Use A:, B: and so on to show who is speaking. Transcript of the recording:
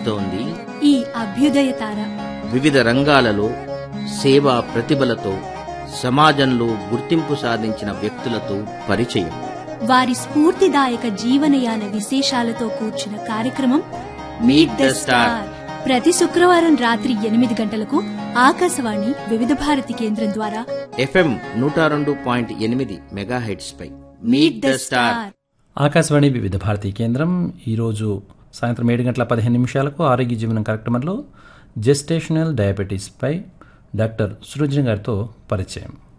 A: వెలుగొందిస్తోంది
B: ఈ అభ్యుదయ తార
A: వివిధ రంగాలలో సేవా ప్రతిభలతో సమాజంలో గుర్తింపు సాధించిన వ్యక్తులతో పరిచయం
B: వారి స్ఫూర్తిదాయక జీవనయాన విశేషాలతో కూర్చున్న కార్యక్రమం
A: మీట్ ద స్టార్
B: ప్రతి శుక్రవారం రాత్రి ఎనిమిది గంటలకు ఆకాశవాణి వివిధ భారతి కేంద్రం ద్వారా
A: ఎఫ్ఎం నూట రెండు పాయింట్ ఎనిమిది మెగాహెడ్స్ పై meet the star
C: Akashvani Vividh Bharati కేంద్రం ఈరోజు సాయంత్రం ఏడు గంటల పదిహేను నిమిషాలకు ఆరోగ్య జీవనం కార్యక్రమంలో జెస్టేషనల్ డయాబెటీస్పై డాక్టర్ సృజన్ గారితో పరిచయం